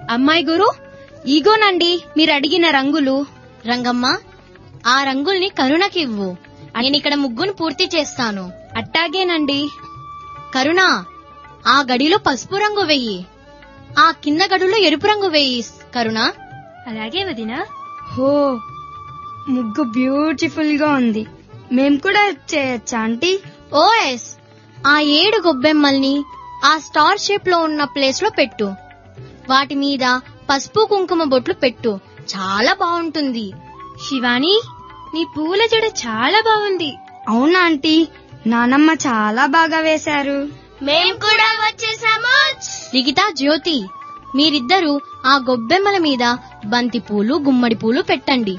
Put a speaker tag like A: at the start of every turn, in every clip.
A: అమ్మాయి గురు ఇగోనండి మీరు అడిగిన రంగులు
B: రంగమ్మ ఆ రంగుల్ని కరుణకివ్వు నేను ఇక్కడ ముగ్గును పూర్తి చేస్తాను
A: అట్టాగేనండి
B: కరుణ ఆ గడిలో పసుపు రంగు వెయ్యి ఆ కింద గడులో ఎరుపు రంగు వెయ్యి కరుణ
A: అలాగే వదినా
C: హో ముగ్గు బ్యూటిఫుల్ గా ఉంది మేం కూడా చేయొచ్చా ఆంటీ
B: ఓఎస్ ఆ ఏడు గొబ్బెమ్మల్ని ఆ స్టార్ షేప్ లో ఉన్న ప్లేస్ లో పెట్టు వాటి మీద పసుపు కుంకుమ బొట్లు పెట్టు చాలా బాగుంటుంది
A: శివాని నీ పూల జడ చాలా బాగుంది
C: అవునా ఆంటీ నానమ్మ చాలా బాగా వేశారు
B: మేం కూడా వచ్చేసాము లిఖిత జ్యోతి మీరిద్దరూ ఆ గొబ్బెమ్మల మీద బంతి పూలు గుమ్మడి పూలు పెట్టండి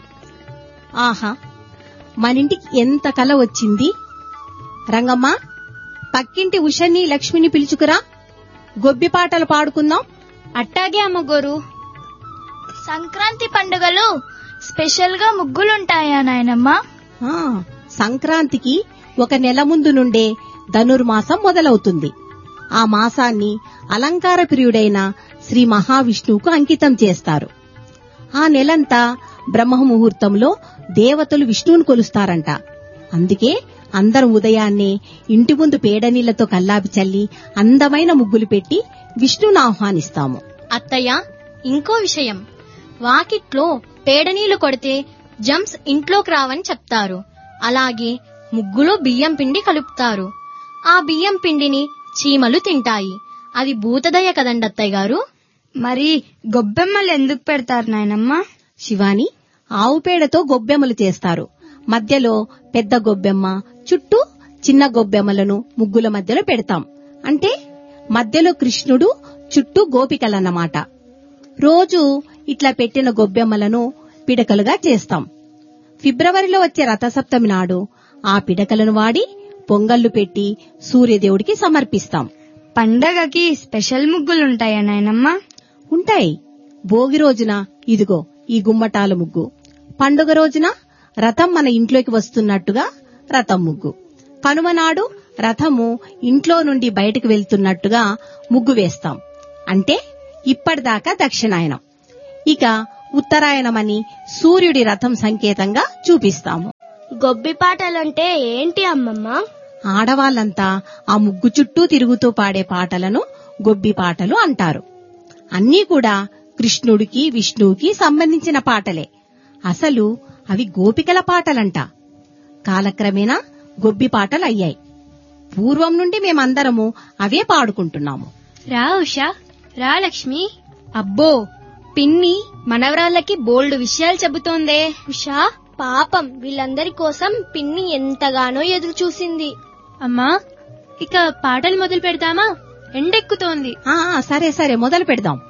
D: ఆహా మనింటికి ఎంత కల వచ్చింది రంగమ్మ పక్కింటి ఉషని లక్ష్మిని పిలుచుకురా గొబ్బి పాటలు పాడుకుందాం
A: అట్టాగే అమ్మగోరు
B: సంక్రాంతి పండుగలు స్పెషల్ గా ముగ్గులుంటాయా నాయనమ్మా
D: ఆ సంక్రాంతికి ఒక నెల ముందు నుండే ధనుర్మాసం మొదలవుతుంది ఆ మాసాన్ని అలంకార ప్రియుడైన శ్రీ మహావిష్ణువుకు అంకితం చేస్తారు ఆ నెలంతా బ్రహ్మ ముహూర్తంలో దేవతలు విష్ణువును కొలుస్తారంట అందుకే అందరం ఉదయాన్నే ఇంటి ముందు పేడనీళ్లతో కల్లాపి చల్లి అందమైన ముగ్గులు పెట్టి విష్ణువును ఆహ్వానిస్తాము
B: అత్తయ్య ఇంకో విషయం వాకిట్లో పేడనీళ్లు కొడితే జంప్స్ ఇంట్లోకి రావని చెప్తారు అలాగే ముగ్గులో బియ్యం పిండి కలుపుతారు ఆ బియ్యం పిండిని చీమలు తింటాయి అది భూతదయ కదండి అత్తయ్య గారు
C: మరి గొబ్బెమ్మలు ఎందుకు పెడతారు నాయనమ్మ
D: శివాని ఆవు పేడతో గొబ్బెమ్మలు చేస్తారు మధ్యలో పెద్ద గొబ్బెమ్మ చుట్టూ చిన్న గొబ్బెమ్మలను ముగ్గుల మధ్యలో పెడతాం అంటే మధ్యలో కృష్ణుడు చుట్టూ గోపికలన్నమాట రోజు ఇట్లా పెట్టిన గొబ్బెమ్మలను పిడకలుగా చేస్తాం ఫిబ్రవరిలో వచ్చే రథసప్తమి నాడు ఆ పిడకలను వాడి పొంగళ్లు పెట్టి సూర్యదేవుడికి సమర్పిస్తాం
C: పండగకి స్పెషల్ ముగ్గులుంటాయా నాయనమ్మ
D: ఉంటాయి భోగి రోజున ఇదిగో ఈ గుమ్మటాల ముగ్గు పండుగ రోజున రథం మన ఇంట్లోకి వస్తున్నట్టుగా రథం ముగ్గు కనుమ నాడు రథము ఇంట్లో నుండి బయటకు వెళ్తున్నట్టుగా ముగ్గు వేస్తాం అంటే ఇప్పటిదాకా దక్షిణాయనం ఇక ఉత్తరాయణమని సూర్యుడి రథం సంకేతంగా చూపిస్తాము
B: గొబ్బి పాటలంటే ఏంటి అమ్మమ్మ
D: ఆడవాళ్లంతా ఆ ముగ్గు చుట్టూ తిరుగుతూ పాడే పాటలను గొబ్బి పాటలు అంటారు అన్నీ కూడా కృష్ణుడికి విష్ణువుకి సంబంధించిన పాటలే అసలు అవి గోపికల పాటలంట కాలక్రమేణా గొబ్బి పాటలు అయ్యాయి పూర్వం నుండి మేమందరము అవే పాడుకుంటున్నాము
A: రా ఉషా రా లక్ష్మి
B: అబ్బో పిన్ని మనవరాళ్ళకి బోల్డ్ విషయాలు చెబుతోందే ఉషా పాపం వీళ్ళందరి కోసం పిన్ని ఎంతగానో ఎదురు చూసింది
A: అమ్మా ఇక పాటలు మొదలు పెడతామా ఎండెక్కుతోంది
D: ఆ ఆ, సరే సరే మొదలు పెడదాం